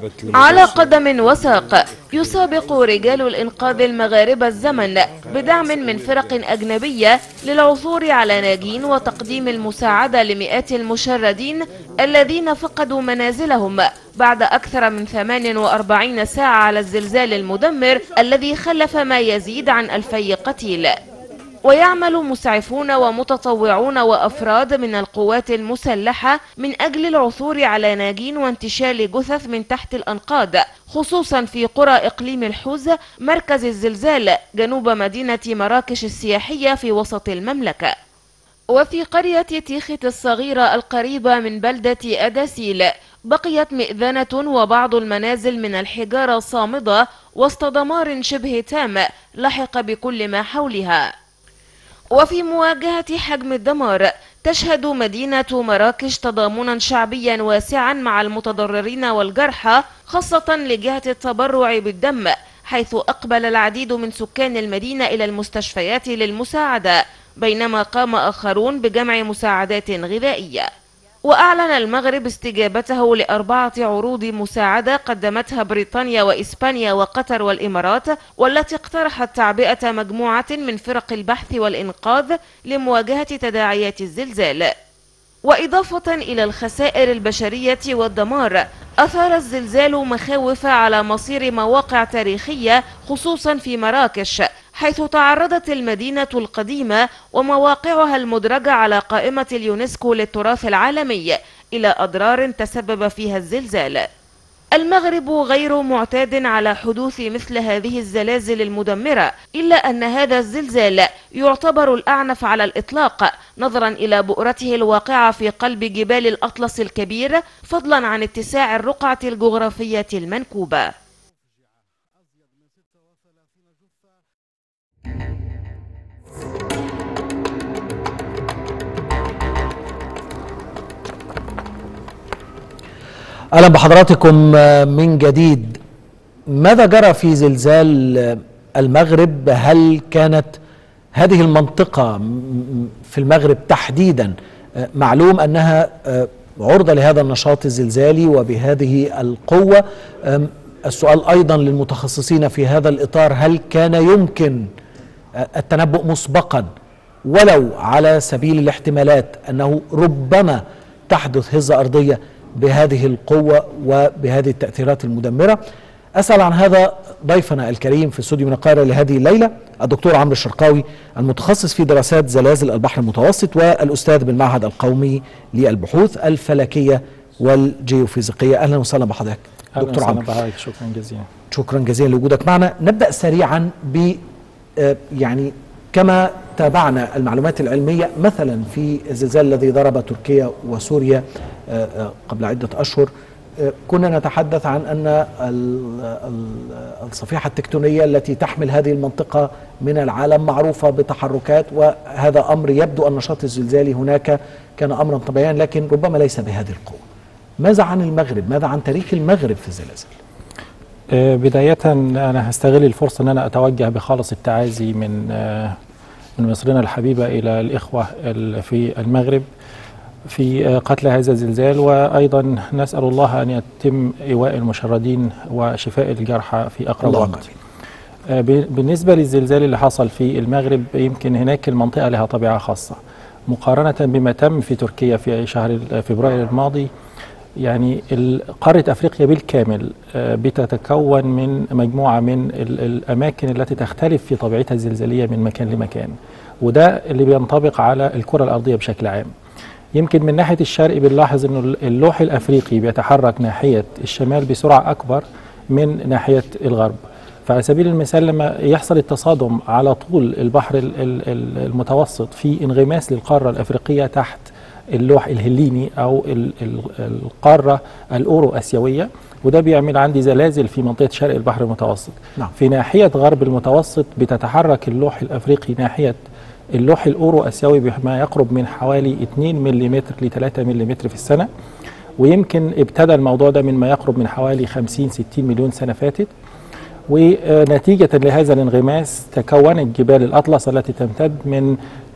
على قدم وساق يسابق رجال الإنقاذ المغاربة الزمن بدعم من فرق أجنبية للعثور على ناجين وتقديم المساعدة لمئات المشردين الذين فقدوا منازلهم بعد أكثر من 48 ساعة على الزلزال المدمر الذي خلف ما يزيد عن ألفي قتيل ويعمل مسعفون ومتطوعون وأفراد من القوات المسلحة من أجل العثور على ناجين وانتشال جثث من تحت الأنقاض خصوصا في قرى إقليم الحوز مركز الزلزال جنوب مدينة مراكش السياحية في وسط المملكة وفي قرية تيخت الصغيرة القريبة من بلدة أداسيل بقيت مئذنة وبعض المنازل من الحجارة صامدة وسط دمار شبه تام لحق بكل ما حولها وفي مواجهة حجم الدمار تشهد مدينة مراكش تضامنا شعبيا واسعا مع المتضررين والجرحى خاصة لجهة التبرع بالدم حيث أقبل العديد من سكان المدينة إلى المستشفيات للمساعدة بينما قام آخرون بجمع مساعدات غذائية وأعلن المغرب استجابته لأربعة عروض مساعدة قدمتها بريطانيا وإسبانيا وقطر والإمارات والتي اقترحت تعبئة مجموعة من فرق البحث والإنقاذ لمواجهة تداعيات الزلزال وإضافة إلى الخسائر البشرية والدمار أثار الزلزال مخاوف على مصير مواقع تاريخية خصوصا في مراكش حيث تعرضت المدينة القديمة ومواقعها المدرجة على قائمة اليونسكو للتراث العالمي إلى أضرار تسبب فيها الزلزال المغرب غير معتاد على حدوث مثل هذه الزلازل المدمرة إلا أن هذا الزلزال يعتبر الأعنف على الإطلاق نظرا إلى بؤرته الواقعة في قلب جبال الأطلس الكبير فضلا عن اتساع الرقعة الجغرافية المنكوبة اهلا بحضراتكم من جديد ماذا جرى في زلزال المغرب هل كانت هذه المنطقة في المغرب تحديدا معلوم أنها عرضة لهذا النشاط الزلزالي وبهذه القوة السؤال أيضا للمتخصصين في هذا الإطار هل كان يمكن التنبؤ مسبقا ولو على سبيل الاحتمالات أنه ربما تحدث هزة أرضية بهذه القوة وبهذه التأثيرات المدمرة أسأل عن هذا ضيفنا الكريم في استوديو من القاهرة لهذه الليلة الدكتور عمرو الشرقاوي المتخصص في دراسات زلازل البحر المتوسط والأستاذ بالمعهد القومي للبحوث الفلكية والجيوفيزيقية أهلا وسهلا بحضرتك دكتور عمرو بحضرتك شكرا جزيلا شكرا جزيلا لوجودك معنا نبدأ سريعا ب يعني كما تابعنا المعلومات العلمية مثلا في الزلزال الذي ضرب تركيا وسوريا قبل عدة أشهر كنا نتحدث عن أن الصفيحة التكتونية التي تحمل هذه المنطقة من العالم معروفة بتحركات وهذا أمر يبدو النشاط الزلزالي هناك كان أمرا طبيعيا لكن ربما ليس بهذه القوة ماذا عن المغرب ماذا عن تاريخ المغرب في الزلازل بداية أنا هستغل الفرصة أن أنا أتوجه بخالص التعازي من من مصرنا الحبيبة إلى الإخوة في المغرب في قتل هذا الزلزال وأيضا نسأل الله أن يتم إيواء المشردين وشفاء الجرحى في أقرب وقت بالنسبة للزلزال اللي حصل في المغرب يمكن هناك المنطقة لها طبيعة خاصة مقارنة بما تم في تركيا في شهر فبراير الماضي يعني قارة أفريقيا بالكامل بتتكون من مجموعة من الأماكن التي تختلف في طبيعتها الزلزالية من مكان لمكان وده اللي بينطبق على الكرة الأرضية بشكل عام يمكن من ناحية الشرق بنلاحظ أنه اللوح الأفريقي بيتحرك ناحية الشمال بسرعة أكبر من ناحية الغرب فعلى سبيل المثال لما يحصل التصادم على طول البحر المتوسط في انغماس للقارة الأفريقية تحت اللوح الهليني او القاره الاورو اسيويه وده بيعمل عندي زلازل في منطقه شرق البحر المتوسط نعم. في ناحيه غرب المتوسط بتتحرك اللوح الافريقي ناحيه اللوح الاورو اسيوي بما يقرب من حوالي 2 ملم ل 3 ملم في السنه ويمكن ابتدى الموضوع ده من ما يقرب من حوالي 50 60 مليون سنه فاتت ونتيجه لهذا الانغماس تكونت جبال الاطلس التي تمتد من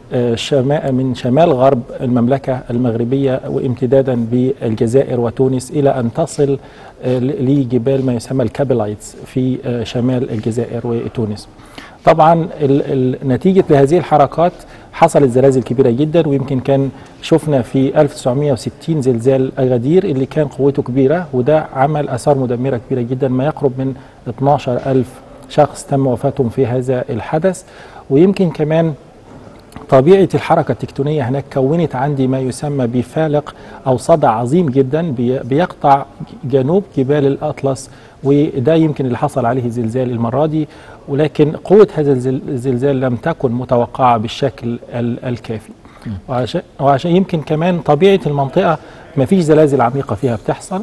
آه، شمال من شمال غرب المملكة المغربية وامتدادا بالجزائر وتونس إلى أن تصل آه، ل- لجبال ما يسمى الكابلايتس في آه، شمال الجزائر وتونس طبعا ال- ال- نتيجة لهذه الحركات حصلت زلازل كبيرة جدا ويمكن كان شفنا في 1960 زلزال أغادير اللي كان قوته كبيرة وده عمل آثار مدمرة كبيرة جدا ما يقرب من 12 ألف شخص تم وفاتهم في هذا الحدث ويمكن كمان طبيعة الحركة التكتونية هناك كونت عندي ما يسمى بفالق أو صدع عظيم جدا بي- بيقطع جنوب جبال الأطلس وده يمكن اللي حصل عليه زلزال المرة دي ولكن قوة هذا الزل- الزلزال لم تكن متوقعة بالشكل ال- الكافي وعشان, وعشان يمكن كمان طبيعة المنطقة ما فيش زلازل عميقة فيها بتحصل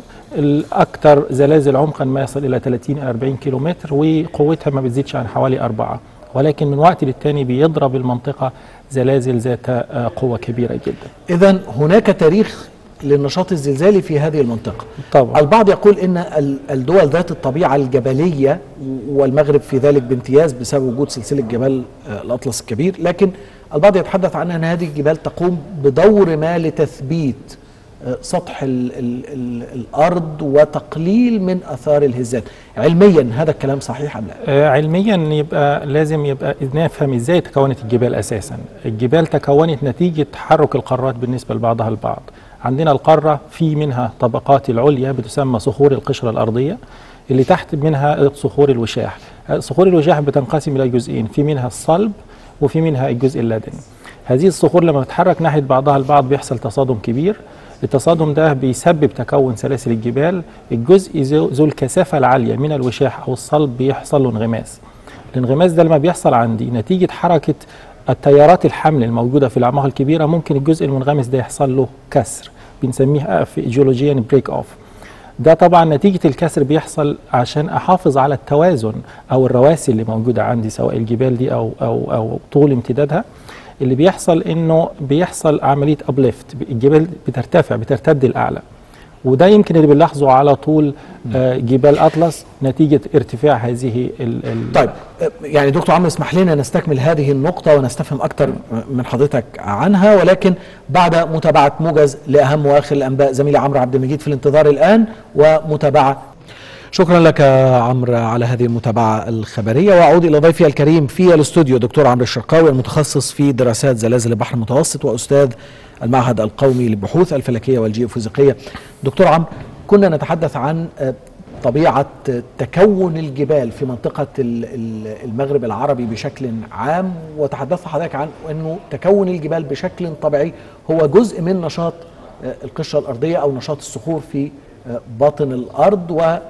الأكثر زلازل عمقا ما يصل إلى 30 إلى 40 كيلومتر وقوتها ما بتزيدش عن حوالي أربعة ولكن من وقت للتاني بيضرب المنطقة زلازل ذات آه، قوة كبيرة جدا إذا هناك تاريخ للنشاط الزلزالي في هذه المنطقة طبعا البعض يقول ان ال- الدول ذات الطبيعه الجبليه والمغرب في ذلك بامتياز بسبب وجود سلسله جبال آه، الاطلس الكبير لكن البعض يتحدث عن ان هذه الجبال تقوم بدور ما لتثبيت آه، سطح ال ال ال الارض وتقليل من اثار الهزات علميا هذا الكلام صحيح ام لا آه، علميا يبقى لازم يبقى نفهم ازاي تكونت الجبال اساسا الجبال تكونت نتيجه تحرك القارات بالنسبه لبعضها البعض عندنا القاره في منها طبقات العليا بتسمى صخور القشره الارضيه اللي تحت منها صخور الوشاح آه، صخور الوشاح بتنقسم الى جزئين في منها الصلب وفي منها الجزء اللادني هذه الصخور لما بتتحرك ناحيه بعضها البعض بيحصل تصادم كبير التصادم ده بيسبب تكون سلاسل الجبال الجزء ذو ذو الكثافه العاليه من الوشاح او الصلب بيحصل له انغماس الانغماس ده لما بيحصل عندي نتيجه حركه التيارات الحمل الموجوده في الاعماق الكبيره ممكن الجزء المنغمس ده يحصل له كسر بنسميه في جيولوجيا بريك اوف ده طبعا نتيجة الكسر بيحصل عشان أحافظ على التوازن أو الرواسي اللي موجودة عندي سواء الجبال دي أو أو أو طول امتدادها اللي بيحصل إنه بيحصل عملية أبليفت الجبال بترتفع بترتد الأعلى وده يمكن اللي بنلاحظه على طول آه، جبال أطلس نتيجة ارتفاع هذه ال ال طيب آه، يعني دكتور عمرو اسمح لنا نستكمل هذه النقطة ونستفهم أكثر من حضرتك عنها ولكن بعد متابعة موجز لأهم وآخر الأنباء زميلي عمرو عبد المجيد في الانتظار الآن ومتابعة شكرا لك يا عمرو على هذه المتابعة الخبرية وأعود إلى ضيفي الكريم في الاستوديو دكتور عمرو الشرقاوي المتخصص في دراسات زلازل البحر المتوسط وأستاذ المعهد القومي للبحوث الفلكية والجيوفيزيقية دكتور عمرو كنا نتحدث عن آه، طبيعة تكون الجبال في منطقة ال- ال- المغرب العربي بشكل عام وتحدثت حضرتك عن أنه تكون الجبال بشكل طبيعي هو جزء من نشاط آه، القشرة الأرضية أو نشاط الصخور في آه، باطن الأرض و آه،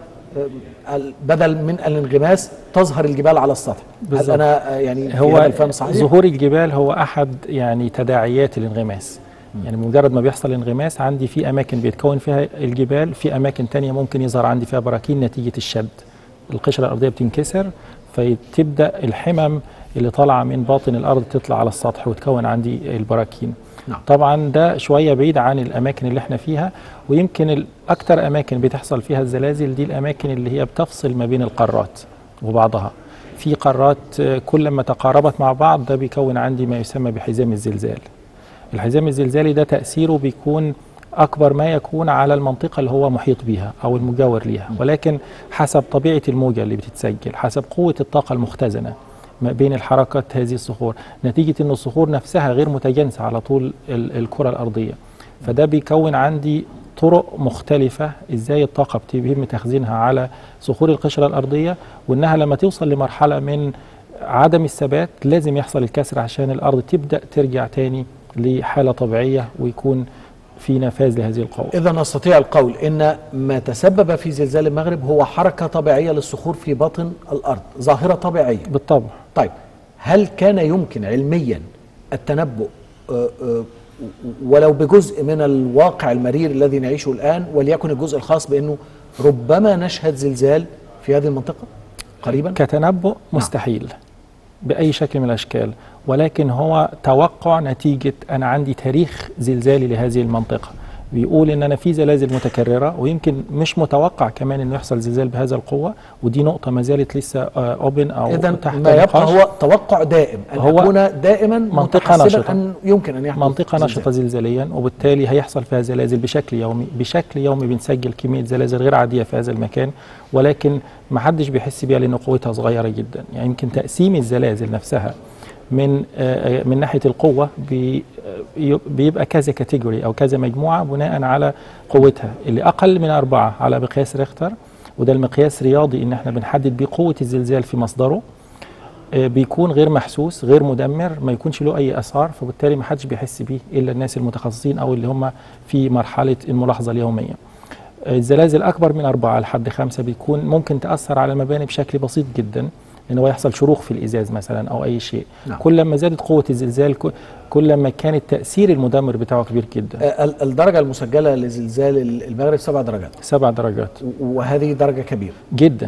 ال- بدل من الانغماس تظهر الجبال على السطح هل بالظبط. أنا آه، يعني في هو هذا الفهم صحيح؟ ظهور الجبال هو احد يعني تداعيات الانغماس يعني مجرد ما بيحصل انغماس عندي في اماكن بيتكون فيها الجبال في اماكن تانية ممكن يظهر عندي فيها براكين نتيجه الشد القشره الارضيه بتنكسر فتبدا الحمم اللي طالعه من باطن الارض تطلع على السطح وتكون عندي البراكين نعم. طبعا ده شويه بعيد عن الاماكن اللي احنا فيها ويمكن الاكثر اماكن بتحصل فيها الزلازل دي الاماكن اللي هي بتفصل ما بين القارات وبعضها في قارات آه، كل ما تقاربت مع بعض ده بيكون عندي ما يسمى بحزام الزلزال الحزام الزلزالي ده تأثيره بيكون أكبر ما يكون على المنطقة اللي هو محيط بيها أو المجاور ليها ولكن حسب طبيعة الموجة اللي بتتسجل حسب قوة الطاقة المختزنة ما بين الحركات هذه الصخور نتيجة أن الصخور نفسها غير متجانسة على طول ال- الكرة الأرضية فده بيكون عندي طرق مختلفة ازاي الطاقة بيتم تخزينها على صخور القشرة الأرضية وانها لما توصل لمرحلة من عدم الثبات لازم يحصل الكسر عشان الأرض تبدأ ترجع تاني لحالة طبيعية ويكون في نفاذ لهذه القوة إذا نستطيع القول أن ما تسبب في زلزال المغرب هو حركة طبيعية للصخور في باطن الأرض ظاهرة طبيعية بالطبع طيب هل كان يمكن علميا التنبؤ آه، آه، ولو بجزء من الواقع المرير الذي نعيشه الآن وليكن الجزء الخاص بأنه ربما نشهد زلزال في هذه المنطقة قريبا كتنبؤ مستحيل بأي شكل من الأشكال ولكن هو توقع نتيجة أنا عندي تاريخ زلزالي لهذه المنطقة بيقول ان انا في زلازل متكرره ويمكن مش متوقع كمان انه يحصل زلزال بهذا القوه ودي نقطه ما زالت لسه اوبن او اذا تحت ما يبقى نقاش. هو توقع دائم ان هو يكون دائما منطقة متحسباً نشطة. ان يمكن ان يحدث منطقة زلزال. نشطة زلزاليا وبالتالي هيحصل فيها زلازل بشكل يومي بشكل يومي بنسجل كمية زلازل غير عادية في هذا المكان ولكن ما حدش بيحس بيها لأن قوتها صغيرة جدا يعني يمكن تقسيم الزلازل نفسها من آه، آه، من ناحية القوة بي- آه، بيبقى كذا كاتيجوري أو كذا مجموعة بناء على قوتها اللي أقل من أربعة على مقياس ريختر وده المقياس رياضي إن احنا بنحدد بيه قوة الزلزال في مصدره آه، بيكون غير محسوس غير مدمر ما يكونش له اي اثار فبالتالي ما حدش بيحس بيه الا الناس المتخصصين او اللي هم في مرحله الملاحظه اليوميه آه، الزلازل اكبر من أربعة لحد خمسة بيكون ممكن تاثر على المباني بشكل بسيط جدا ان هو يحصل شروخ في الازاز مثلا او اي شيء نعم. كل ما زادت قوه الزلزال ك- كل ما كان التاثير المدمر بتاعه كبير جدا آه، ال- الدرجه المسجله لزلزال ال- المغرب سبع درجات سبع درجات و- وهذه درجه كبيره جدا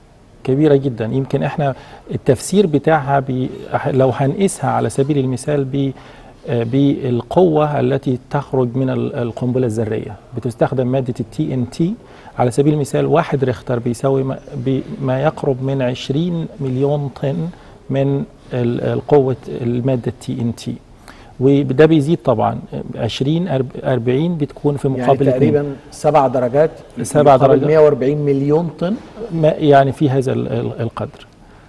كبيرة جدا يمكن احنا التفسير بتاعها بي لو هنقيسها على سبيل المثال ب آه، بالقوة التي تخرج من ال- القنبلة الذرية بتستخدم مادة التي ان تي على سبيل المثال واحد ريختر بيساوي ما- بي- ما يقرب من 20 مليون طن من ال- القوة المادة التي ان تي وده بيزيد طبعا 20 أرب- 40 بتكون في يعني مقابل اتنين. تقريبا سبع درجات سبع يقابل درجات. 140 مليون طن ما يعني في هذا ال- ال- القدر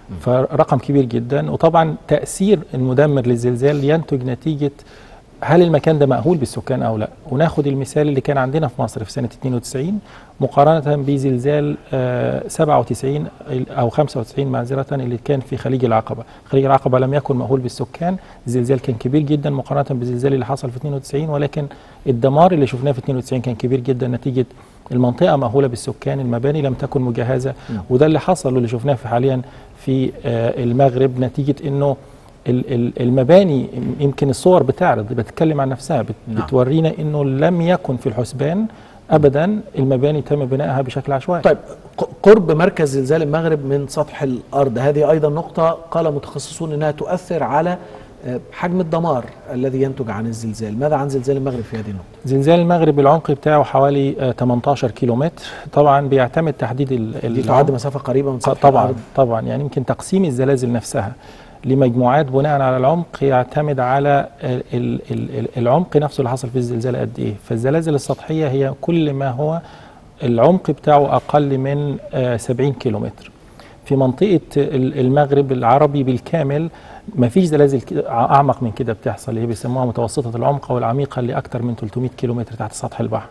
فرقم كبير جدا وطبعا تأثير المدمر للزلزال ينتج نتيجة هل المكان ده مأهول بالسكان أو لا وناخد المثال اللي كان عندنا في مصر في سنة 92 مقارنة بزلزال آه، 97 أو 95 معذرة اللي كان في خليج العقبة خليج العقبة لم يكن مأهول بالسكان الزلزال كان كبير جدا مقارنة بالزلزال اللي حصل في 92 ولكن الدمار اللي شفناه في 92 كان كبير جدا نتيجة المنطقة مأهولة بالسكان المباني لم تكن مجهزة وده اللي حصل واللي شفناه في حاليا في آه، المغرب نتيجة انه ال- ال- المباني يمكن الصور بتعرض بتتكلم عن نفسها بت- نعم. بتورينا انه لم يكن في الحسبان ابدا المباني تم بنائها بشكل عشوائي طيب ق- قرب مركز زلزال المغرب من سطح الارض هذه ايضا نقطه قال متخصصون انها تؤثر على آه، حجم الدمار الذي ينتج عن الزلزال ماذا عن زلزال المغرب في هذه النقطه زلزال المغرب العمق بتاعه حوالي آه، 18 كيلومتر طبعا بيعتمد تحديد ال- دي العمق. تعد مسافه قريبه من سطح طبعا الارض طبعا يعني يمكن تقسيم الزلازل نفسها لمجموعات بناء على العمق يعتمد على ال- ال- ال- العمق نفسه اللي حصل في الزلزال قد ايه فالزلازل السطحيه هي كل ما هو العمق بتاعه اقل من آه، 70 كيلومتر في منطقه ال- المغرب العربي بالكامل ما فيش زلازل كده- اعمق من كده بتحصل اللي هي بيسموها متوسطه العمق او العميقه اللي اكثر من 300 كيلومتر تحت سطح البحر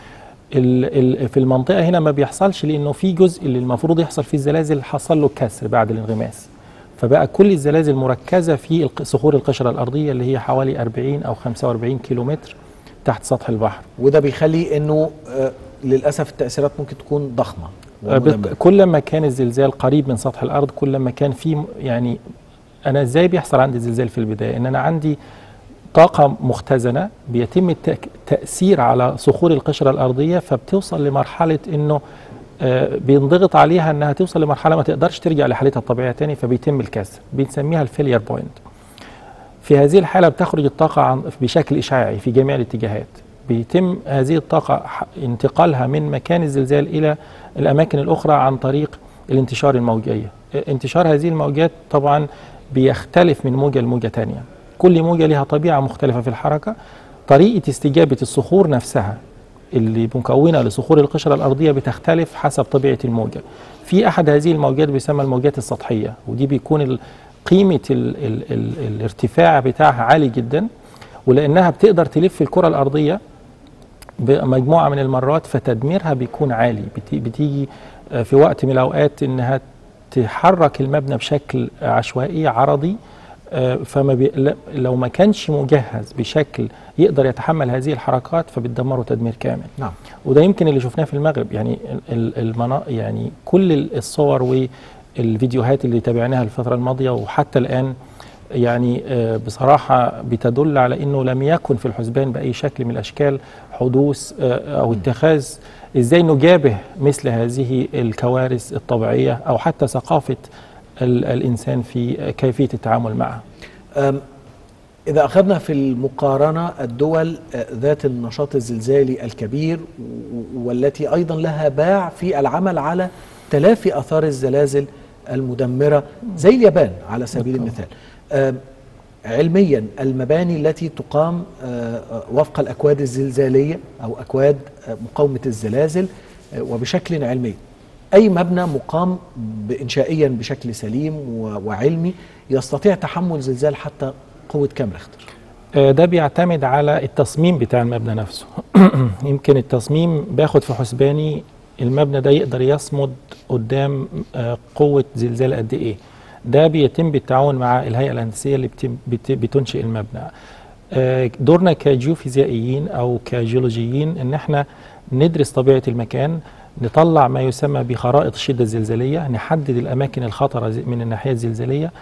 ال- ال- في المنطقه هنا ما بيحصلش لانه في جزء اللي المفروض يحصل فيه الزلازل حصل له كسر بعد الانغماس فبقى كل الزلازل مركزه في الق- صخور القشره الارضيه اللي هي حوالي 40 او 45 كيلومتر تحت سطح البحر وده بيخلي انه آه، للاسف التاثيرات ممكن تكون ضخمه آه، بت- ومدمرة. كل ما كان الزلزال قريب من سطح الارض كل ما كان في م- يعني انا ازاي بيحصل عندي زلزال في البدايه ان انا عندي طاقة مختزنة بيتم التأك- التأثير على صخور القشرة الأرضية فبتوصل لمرحلة إنه آه، بينضغط عليها إنها توصل لمرحلة ما تقدرش ترجع لحالتها الطبيعية تاني فبيتم الكسر بنسميها الفيلير بوينت في هذه الحالة بتخرج الطاقة عن بشكل إشعاعي في جميع الاتجاهات بيتم هذه الطاقة ح- انتقالها من مكان الزلزال إلى الأماكن الأخرى عن طريق الانتشار الموجية اه، انتشار هذه الموجات طبعا بيختلف من موجة لموجة تانية كل موجة لها طبيعة مختلفة في الحركة طريقة استجابة الصخور نفسها اللي مكونة لصخور القشرة الأرضية بتختلف حسب طبيعة الموجة في أحد هذه الموجات بيسمى الموجات السطحية ودي بيكون ال- قيمة ال ال ال الارتفاع بتاعها عالي جدا ولأنها بتقدر تلف الكرة الأرضية بمجموعة من المرات فتدميرها بيكون عالي بت- بتيجي آه، في وقت من الأوقات إنها تحرك المبنى بشكل عشوائي عرضي آه، فما بي... لا- لو ما كانش مجهز بشكل يقدر يتحمل هذه الحركات فبتدمره تدمير كامل نعم وده يمكن اللي شفناه في المغرب يعني ال- المنا... يعني كل ال- الصور والفيديوهات اللي تابعناها الفترة الماضية وحتى الآن يعني آه، بصراحة بتدل على أنه لم يكن في الحسبان بأي شكل من الأشكال حدوث آه، أو اتخاذ إزاي نجابه مثل هذه الكوارث الطبيعية أو حتى ثقافة ال- الإنسان في كيفية التعامل معها أم، إذا أخذنا في المقارنة الدول آه، ذات النشاط الزلزالي الكبير و- والتي أيضا لها باع في العمل على تلافي أثار الزلازل المدمرة زي اليابان على سبيل المثال آم، علميا المباني التي تقام آه، آه، وفق الأكواد الزلزالية أو أكواد آه، مقاومة الزلازل آه، وبشكل علمي أي مبنى مقام بإنشائيا بشكل سليم و- وعلمي يستطيع تحمل زلزال حتى قوة كام ريختر آه، ده بيعتمد على التصميم بتاع المبنى نفسه يمكن التصميم باخد في حسباني المبنى ده يقدر يصمد قدام آه، قوة زلزال قد ايه ده بيتم بالتعاون مع الهيئة الهندسية اللي بتم- بت- بتنشئ المبنى آه، دورنا كجيوفيزيائيين او كجيولوجيين ان احنا ندرس طبيعة المكان نطلع ما يسمى بخرائط الشدة الزلزالية نحدد الأماكن الخطرة زي- من الناحية الزلزالية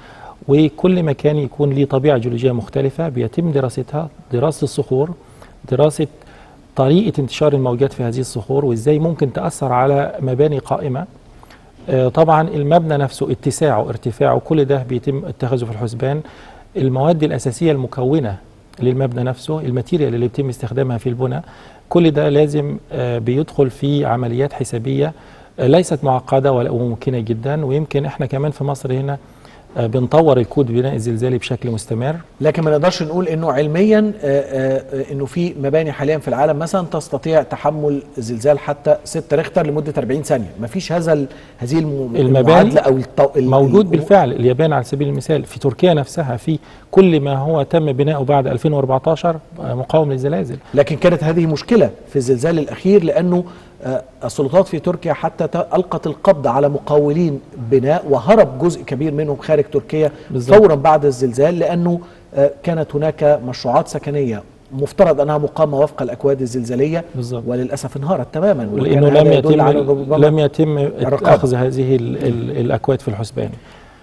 وكل مكان يكون ليه طبيعة جيولوجية مختلفة بيتم دراستها دراسة الصخور دراسة طريقة انتشار الموجات في هذه الصخور وازاي ممكن تأثر على مباني قائمة آه، طبعا المبنى نفسه اتساعه ارتفاعه كل ده بيتم اتخاذه في الحسبان المواد الأساسية المكونة للمبنى نفسه الماتيريال اللي بيتم استخدامها في البناء كل ده لازم آه، بيدخل في عمليات حسابية آه، ليست معقدة ولا وممكنة جدا ويمكن احنا كمان في مصر هنا آه، بنطور الكود بناء الزلزالي بشكل مستمر لكن ما نقدرش نقول انه علميا آه، آه، انه في مباني حاليا في العالم مثلا تستطيع تحمل زلزال حتى 6 ريختر لمده 40 ثانيه ما فيش هذا ال- هذه الم- المباني المعادله او الطو... ال- موجود ال- بالفعل اليابان على سبيل المثال في تركيا نفسها في كل ما هو تم بناؤه بعد 2014 آه، مقاوم للزلازل لكن كانت هذه مشكله في الزلزال الاخير لانه آه، السلطات في تركيا حتى ت- القت القبض على مقاولين بناء وهرب جزء كبير منهم خارج تركيا بالظبط. فورا بعد الزلزال لانه آه، كانت هناك مشروعات سكنيه مفترض انها مقامه وفق الاكواد الزلزاليه بالظبط. وللاسف انهارت تماما وكان لانه هذا لم يدل يتم على ربما لم يتم الرقابة. اخذ هذه ال ال الاكواد في الحسبان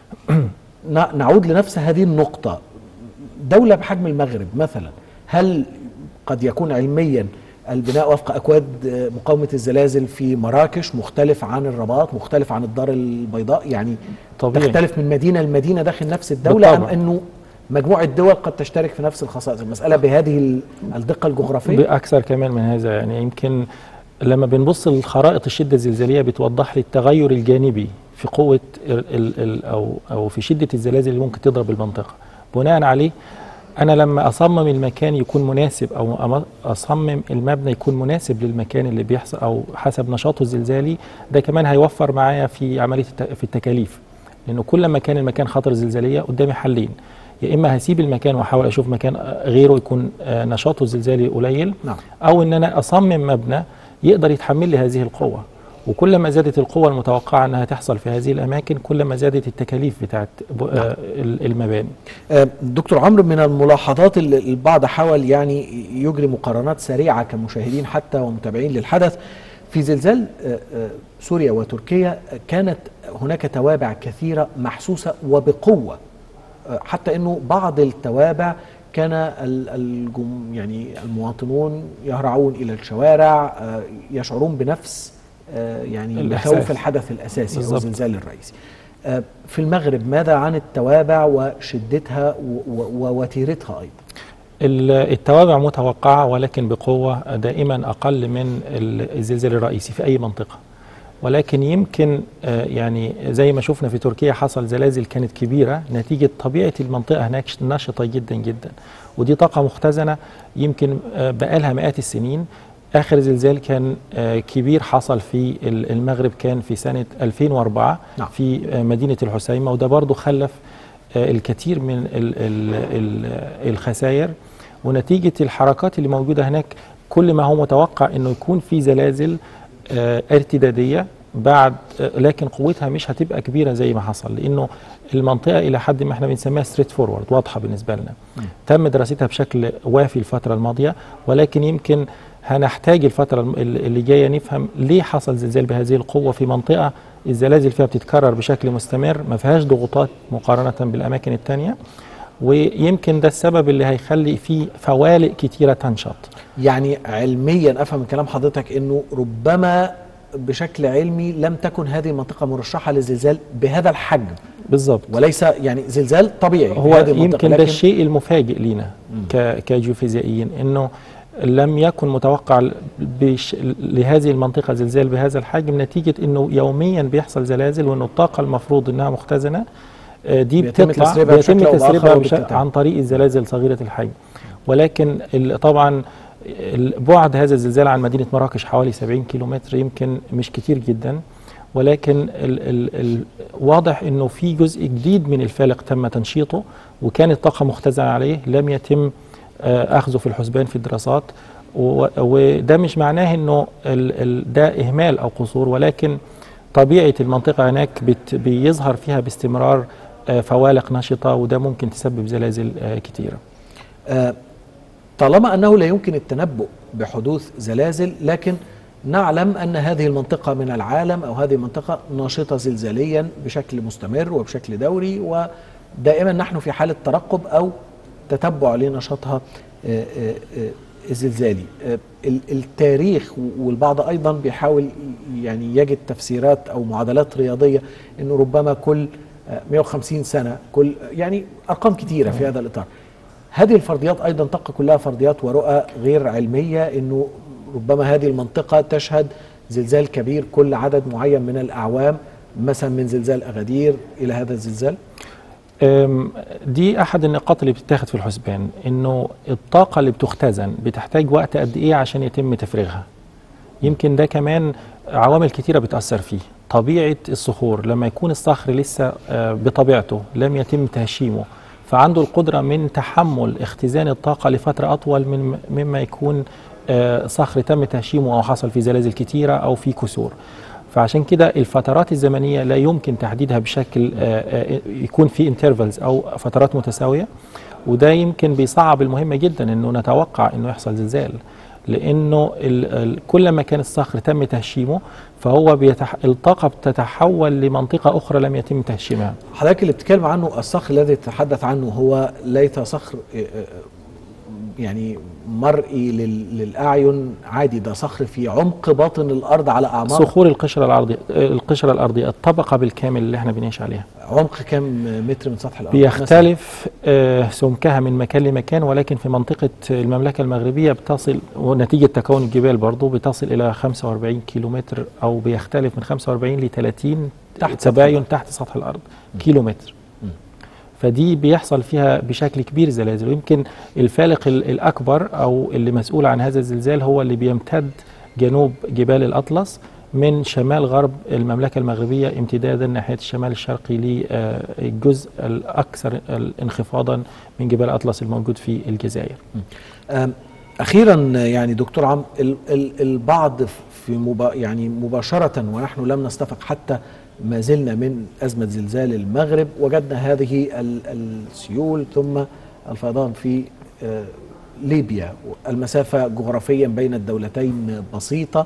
ن- نعود لنفس هذه النقطة دولة بحجم المغرب مثلا هل قد يكون علميا البناء وفق أكواد آه، مقاومة الزلازل في مراكش مختلف عن الرباط مختلف عن الدار البيضاء يعني طبيعي. تختلف من مدينة لمدينة داخل نفس الدولة بالطبع. أم أنه مجموعة دول قد تشترك في نفس الخصائص المسألة بهذه ال- الدقة الجغرافية باكثر كمان من هذا يعني يمكن لما بنبص لخرائط الشده الزلزاليه بتوضح لي التغير الجانبي في قوه ال ال ال او او في شده الزلازل اللي ممكن تضرب المنطقه بناء عليه انا لما اصمم المكان يكون مناسب او أم- اصمم المبنى يكون مناسب للمكان اللي بيحصل او حسب نشاطه الزلزالي ده كمان هيوفر معايا في عمليه الت- في التكاليف لانه كل ما كان المكان خطر زلزاليه قدامي حلين يا اما هسيب المكان واحاول اشوف مكان آه، غيره يكون آه، نشاطه الزلزالي قليل نعم. او ان انا اصمم مبنى يقدر يتحمل لي هذه القوه وكل ما زادت القوه المتوقعه انها تحصل في هذه الاماكن كل ما زادت التكاليف بتاعت ب- آه، ال- المباني آه، دكتور عمرو من الملاحظات اللي البعض حاول يعني يجري مقارنات سريعة كمشاهدين حتى ومتابعين للحدث في زلزال آه، آه، سوريا وتركيا آه، كانت هناك توابع كثيرة محسوسة وبقوة آه، حتى انه بعض التوابع كان ال- الجم يعني المواطنون يهرعون الى الشوارع آه، يشعرون بنفس آه، يعني الإحساس. مخاوف الحدث الاساسي او بالظبط. الزلزال الرئيسي آه، في المغرب ماذا عن التوابع وشدتها و- و- ووتيرتها ايضا ال- التوابع متوقعه ولكن بقوه دائما اقل من ال- الزلزال الرئيسي في اي منطقه ولكن يمكن آه، يعني زي ما شفنا في تركيا حصل زلازل كانت كبيره نتيجه طبيعه المنطقه هناك نشطه جدا جدا ودي طاقه مختزنه يمكن آه، بقالها مئات السنين اخر زلزال كان آه، كبير حصل في ال- المغرب كان في سنه 2004 نعم. في آه، مدينه الحسيمه وده برضو خلف آه، الكثير من ال ال ال الخسائر ونتيجه الحركات اللي موجوده هناك كل ما هو متوقع انه يكون في زلازل آه، ارتداديه بعد آه، لكن قوتها مش هتبقى كبيره زي ما حصل لانه المنطقه الى حد ما احنا بنسميها ستريت فورورد واضحه بالنسبه لنا تم دراستها بشكل وافي الفتره الماضيه ولكن يمكن هنحتاج الفتره الم- اللي جايه نفهم ليه حصل زلزال بهذه القوه في منطقه الزلازل فيها بتتكرر بشكل مستمر ما فيهاش ضغوطات مقارنه بالاماكن الثانيه ويمكن ده السبب اللي هيخلي فيه فوالق كتيره تنشط يعني علميا افهم من كلام حضرتك انه ربما بشكل علمي لم تكن هذه المنطقه مرشحه للزلزال بهذا الحجم بالظبط وليس يعني زلزال طبيعي هو بهذه المنطقة، يمكن ده لكن الشيء المفاجئ لينا ك- كجيوفيزيائيين انه لم يكن متوقع بش لهذه المنطقه زلزال بهذا الحجم نتيجه انه يوميا بيحصل زلازل وانه الطاقه المفروض انها مختزنه آه، دي بيتم بتطلع تسريبها بيتم بشكل أو بآخر تسريبها بش- وبالتتابع. عن طريق الزلازل صغيره الحجم ولكن ال- طبعا ال- بعد هذا الزلزال عن مدينه مراكش حوالي 70 كيلومتر يمكن مش كتير جدا ولكن ال ال ال واضح انه في جزء جديد من الفالق تم تنشيطه وكانت طاقه مختزنه عليه لم يتم آه، اخذه في الحسبان في الدراسات و- وده مش معناه انه ال ال ده اهمال او قصور ولكن طبيعه المنطقه هناك بت بيظهر فيها باستمرار آه، فوالق نشطه وده ممكن تسبب زلازل آه، كتيره آه، طالما أنه لا يمكن التنبؤ بحدوث زلازل لكن نعلم أن هذه المنطقة من العالم أو هذه المنطقة ناشطة زلزاليا بشكل مستمر وبشكل دوري ودائما نحن في حالة ترقب أو تتبع لنشاطها آه، آه، آه، الزلزالي آه، ال- التاريخ والبعض أيضا بيحاول يعني يجد تفسيرات أو معادلات رياضية أنه ربما كل آه، 150 سنة كل يعني أرقام كثيرة في هذا الإطار هذه الفرضيات ايضا تبقى كلها فرضيات ورؤى غير علميه انه ربما هذه المنطقه تشهد زلزال كبير كل عدد معين من الاعوام مثلا من زلزال اغادير الى هذا الزلزال أم، دي احد النقاط اللي بتتاخد في الحسبان انه الطاقه اللي بتختزن بتحتاج وقت قد ايه عشان يتم تفريغها يمكن ده كمان عوامل كتيره بتاثر فيه طبيعه الصخور لما يكون الصخر لسه آه، بطبيعته لم يتم تهشيمه فعنده القدره من تحمل اختزان الطاقه لفتره اطول من مما يكون آه، صخر تم تهشيمه او حصل فيه زلازل كتيره او في كسور فعشان كده الفترات الزمنيه لا يمكن تحديدها بشكل آه، آه، يكون في انترفلز او فترات متساويه وده يمكن بيصعب المهمه جدا انه نتوقع انه يحصل زلزال لانه ال ال كل ما كان الصخر تم تهشيمه فهو بيتح الطاقه بتتحول لمنطقه اخرى لم يتم تهشيمها حضرتك اللي بتتكلم عنه الصخر الذي تتحدث عنه هو ليس صخر آه، آه، يعني مرئي لل- للاعين عادي ده صخر في عمق باطن الارض على اعماق صخور القشره الارضيه القشره الارضيه الطبقه بالكامل اللي احنا بنعيش عليها عمق كام متر من سطح الارض مثلاً؟ بيختلف آه، سمكها من مكان لمكان ولكن في منطقة المملكة المغربية بتصل ونتيجة تكون الجبال برضو بتصل إلى 45 كيلومتر أو بيختلف من 45 ل 30 تحت تحت سطح تباين تحت سطح الأرض كيلومتر فدي بيحصل فيها بشكل كبير زلازل ويمكن الفالق ال- الأكبر أو اللي مسؤول عن هذا الزلزال هو اللي بيمتد جنوب جبال الأطلس من شمال غرب المملكة المغربية امتدادا ناحية الشمال الشرقي للجزء الأكثر انخفاضا من جبال أطلس الموجود في الجزائر أم، اخيرا يعني دكتور عم ال- ال- البعض في مبا يعني مباشره ونحن لم نستفق حتى ما زلنا من ازمه زلزال المغرب وجدنا هذه ال- السيول ثم الفيضان في آه، ليبيا المسافه جغرافيا بين الدولتين بسيطه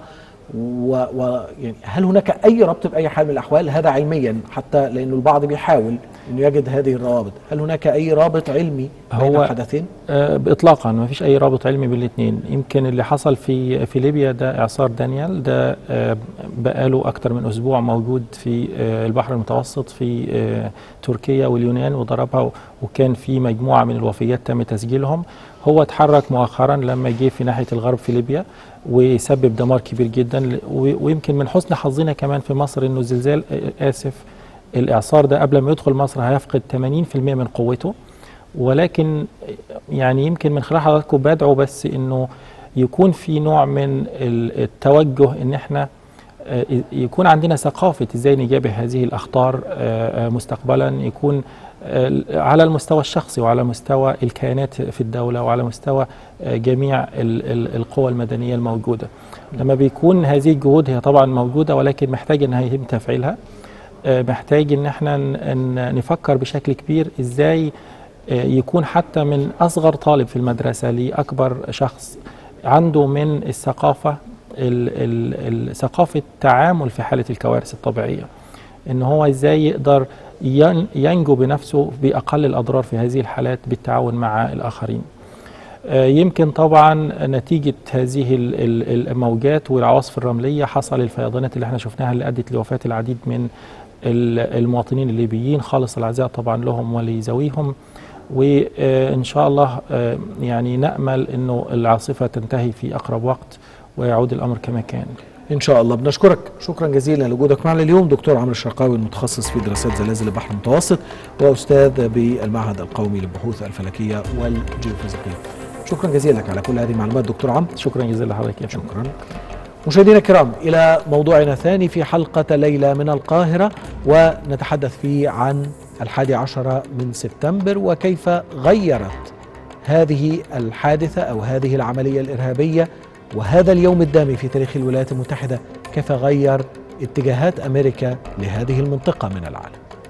و و يعني هل هناك اي ربط باي حال من الاحوال هذا علميا حتى لانه البعض بيحاول انه يجد هذه الروابط هل هناك اي رابط علمي بين هو- الحدثين آه، اطلاقا ما فيش اي رابط علمي بين الاثنين يمكن اللي حصل في في ليبيا ده اعصار دانيال ده آه، بقاله اكتر من اسبوع موجود في آه، البحر المتوسط في آه، تركيا واليونان وضربها و- وكان في مجموعه من الوفيات تم تسجيلهم هو اتحرك مؤخرا لما جه في ناحيه الغرب في ليبيا وسبب دمار كبير جدا ل- و- ويمكن من حسن حظنا كمان في مصر انه الزلزال آه، اسف الاعصار ده قبل ما يدخل مصر هيفقد 80% من قوته ولكن يعني يمكن من خلال حضراتكم بدعو بس انه يكون في نوع من ال- التوجه ان احنا آه، يكون عندنا ثقافه ازاي نجابه هذه الاخطار آه، آه، مستقبلا يكون آه، على المستوى الشخصي وعلى مستوى الكيانات في الدوله وعلى مستوى آه، جميع ال- ال- القوى المدنيه الموجوده لما بيكون هذه الجهود هي طبعا موجوده ولكن محتاج ان يتم تفعيلها آه، محتاج ان احنا ن- ن- نفكر بشكل كبير ازاي آه، يكون حتى من اصغر طالب في المدرسه لاكبر شخص عنده من الثقافه ال- ال- ثقافه التعامل في حاله الكوارث الطبيعيه ان هو ازاي يقدر ين- ينجو بنفسه باقل الاضرار في هذه الحالات بالتعاون مع الاخرين آه، يمكن طبعا نتيجة هذه ال- ال- الموجات والعواصف الرملية حصل الفيضانات اللي احنا شفناها اللي أدت لوفاة العديد من ال- المواطنين الليبيين خالص العزاء طبعا لهم ولذويهم وإن شاء الله آه، يعني نأمل أنه العاصفة تنتهي في أقرب وقت ويعود الأمر كما كان ان شاء الله بنشكرك شكرا جزيلا لوجودك معنا اليوم دكتور عمرو الشرقاوي المتخصص في دراسات زلازل البحر المتوسط واستاذ بالمعهد القومي للبحوث الفلكيه والجيوفيزيقيه شكرا جزيلا لك على كل هذه المعلومات دكتور عمرو شكرا جزيلا لحضرتك يا فندم شكرا مشاهدينا الكرام إلى موضوعنا الثاني في حلقة ليلة من القاهرة ونتحدث فيه عن الحادي عشر من سبتمبر وكيف غيرت هذه الحادثة أو هذه العملية الإرهابية وهذا اليوم الدامي في تاريخ الولايات المتحدة كيف غير اتجاهات أمريكا لهذه المنطقة من العالم